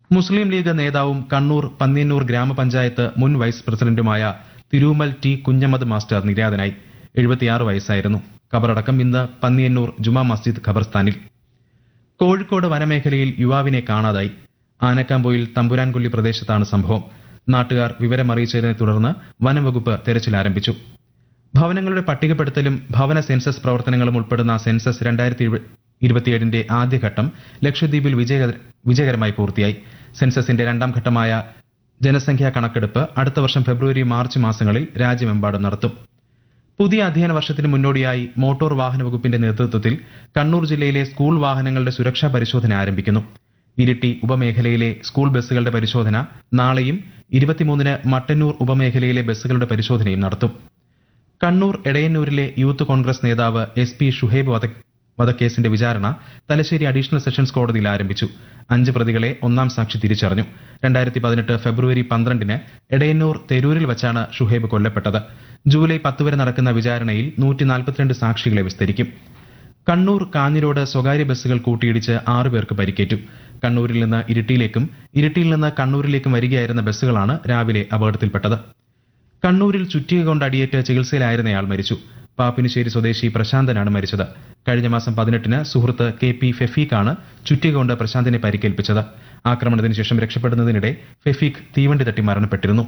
മുസ്ലിം league നേതാവും കണ്ണൂർ പന്നിയന്നൂർ ഗ്രാമപഞ്ചായത്ത് മുൻ വൈസ് പ്രസിഡന്റുമായ തിരുമൽ ടി കുഞ്ഞമ്മദ് മാസ്റ്റർ നിര്യാതനായി എഴുപത്തിയാറ് വയസ്സായിരുന്നു ഖബറടക്കം ഇന്ന് പന്നിയന്നൂർ ജുമാ മസ്ജിദ് ഖബർസ്ഥാനിൽ കോഴിക്കോട് വനമേഖലയിൽ യുവാവിനെ കാണാതായി ആനക്കാമ്പൊയിൽ തമ്പുരാൻകൊല്ലി പ്രദേശത്താണ് സംഭവം നാട്ടുകാർ വിവരമറിയിച്ചതിനെ തുടർന്ന് വനംവകുപ്പ് തെരച്ചിൽ ആരംഭിച്ചു ഭവനങ്ങളുടെ പട്ടികപ്പെടുത്തലും ഭവന സെൻസസ് പ്രവർത്തനങ്ങളും ഉൾപ്പെടുന്ന സെൻസസ് രണ്ടായിരത്തി ഇരുപത്തിയേഴിന്റെ ആദ്യഘട്ടം ലക്ഷദ്വീപിൽ വിജയകര- വിജയകരമായി പൂർത്തിയായി സെൻസസിന്റെ രണ്ടാം ഘട്ടമായ ജനസംഖ്യാ കണക്കെടുപ്പ് അടുത്ത വർഷം ഫെബ്രുവരി മാർച്ച് മാസങ്ങളിൽ രാജ്യമെമ്പാടും നടത്തും പുതിയ അധ്യയന വർഷത്തിന് മുന്നോടിയായി മോട്ടോർ വാഹന വകുപ്പിന്റെ നേതൃത്വത്തിൽ കണ്ണൂർ ജില്ലയിലെ സ്കൂൾ വാഹനങ്ങളുടെ സുരക്ഷാ പരിശോധന ആരംഭിക്കുന്നു ഇരിട്ടി ഉപമേഖലയിലെ സ്കൂൾ ബസ്സുകളുടെ പരിശോധന നാളെയും ഇരുപത്തിമൂന്നിന് മട്ടന്നൂർ ഉപമേഖലയിലെ ബസ്സുകളുടെ പരിശോധനയും നടത്തും കണ്ണൂർ എടയന്നൂരിലെ യൂത്ത് കോൺഗ്രസ് നേതാവ് എസ് പി ഷുഹൈബ് വധ വധക്കേസിന്റെ വിചാരണ തലശ്ശേരി അഡീഷണൽ സെഷൻസ് കോടതിയിൽ ആരംഭിച്ചു അഞ്ച് പ്രതികളെ ഒന്നാം സാക്ഷി തിരിച്ചറിഞ്ഞു രണ്ടായിരത്തി പതിനെട്ട് ഫെബ്രുവരി പന്ത്രണ്ടിന് എടയന്നൂർ തെരൂരിൽ വച്ചാണ് ഷുഹൈബ് കൊല്ലപ്പെട്ടത് ജൂലൈ പത്ത് വരെ നടക്കുന്ന വിചാരണയിൽ നൂറ്റി നാൽപ്പത്തിരണ്ട് സാക്ഷികളെ വിസ്തരിക്കും കണ്ണൂർ കാഞ്ഞിരോട് സ്വകാര്യ ബസ്സുകൾ കൂട്ടിയിടിച്ച് ആറു പേർക്ക് പരിക്കേറ്റു കണ്ണൂരിൽ നിന്ന് ഇരിട്ടിയിലേക്കും ഇരിട്ടിയിൽ നിന്ന് കണ്ണൂരിലേക്കും വരികയായിരുന്ന ബസ്സുകളാണ് രാവിലെ അപകടത്തിൽപ്പെട്ടത് കണ്ണൂരിൽ ചുറ്റിക കൊണ്ട് അടിയേറ്റ് ചികിത്സയിലായിരുന്നയാൾ മരിച്ചു പാപ്പിനിശ്ശേരി സ്വദേശി പ്രശാന്തനാണ് മരിച്ചത് കഴിഞ്ഞ മാസം പതിനെട്ടിന് സുഹൃത്ത് കെ പി ഫെഫീഖാണ് ചുറ്റിക കൊണ്ട് പ്രശാന്തിനെ പരിക്കേൽപ്പിച്ചത് ആക്രമണത്തിന് ശേഷം രക്ഷപ്പെടുന്നതിനിടെ ഫെഫീഖ് തീവണ്ടി തട്ടി മരണപ്പെട്ടിരുന്നു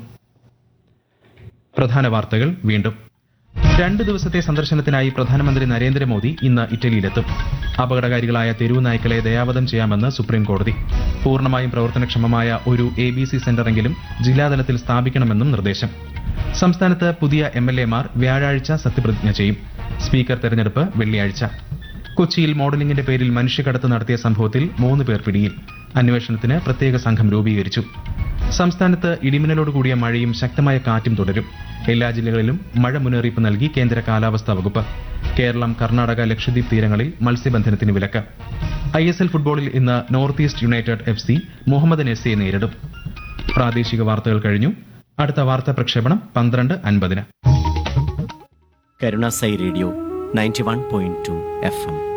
പ്രധാന വാർത്തകൾ വീണ്ടും രണ്ട് ദിവസത്തെ സന്ദർശനത്തിനായി പ്രധാനമന്ത്രി നരേന്ദ്രമോദി ഇന്ന് ഇറ്റലിയിലെത്തും അപകടകാരികളായ തെരുവ് നായ്ക്കളെ ദയാവധം ചെയ്യാമെന്ന് സുപ്രീം കോടതി പൂർണ്ണമായും പ്രവർത്തനക്ഷമമായ ഒരു എ ബി സി സെന്ററെങ്കിലും ജില്ലാതലത്തിൽ സ്ഥാപിക്കണമെന്നും നിർദ്ദേശം സംസ്ഥാനത്ത് പുതിയ എം എൽ എമാർ വ്യാഴാഴ്ച സത്യപ്രതിജ്ഞ ചെയ്യും സ്പീക്കർ തെരഞ്ഞെടുപ്പ് വെള്ളിയാഴ്ച കൊച്ചിയിൽ മോഡലിംഗിന്റെ പേരിൽ മനുഷ്യക്കടത്ത് നടത്തിയ സംഭവത്തിൽ മൂന്ന് പേർ പിടിയിൽ അന്വേഷണത്തിന് പ്രത്യേക സംഘം രൂപീകരിച്ചു സംസ്ഥാനത്ത് ഇടിമിന്നലോട് കൂടിയ മഴയും ശക്തമായ കാറ്റും തുടരും എല്ലാ ജില്ലകളിലും മഴ മുന്നറിയിപ്പ് നൽകി കേന്ദ്ര കാലാവസ്ഥാ വകുപ്പ് കേരളം കർണാടക ലക്ഷദ്വീപ് തീരങ്ങളിൽ മത്സ്യബന്ധനത്തിന് വിലക്ക് ഐ എസ് എൽ ഫുട്ബോളിൽ ഇന്ന് North East United F C മുഹമ്മദ് നെസ്സിയെ നേരിടും പ്രാദേശിക വാർത്തകൾ കഴിഞ്ഞു അടുത്ത വാർത്താ പ്രക്ഷേപണം പന്ത്രണ്ട് അൻപതിന് കരുണാസൈ radio ninety one point two F M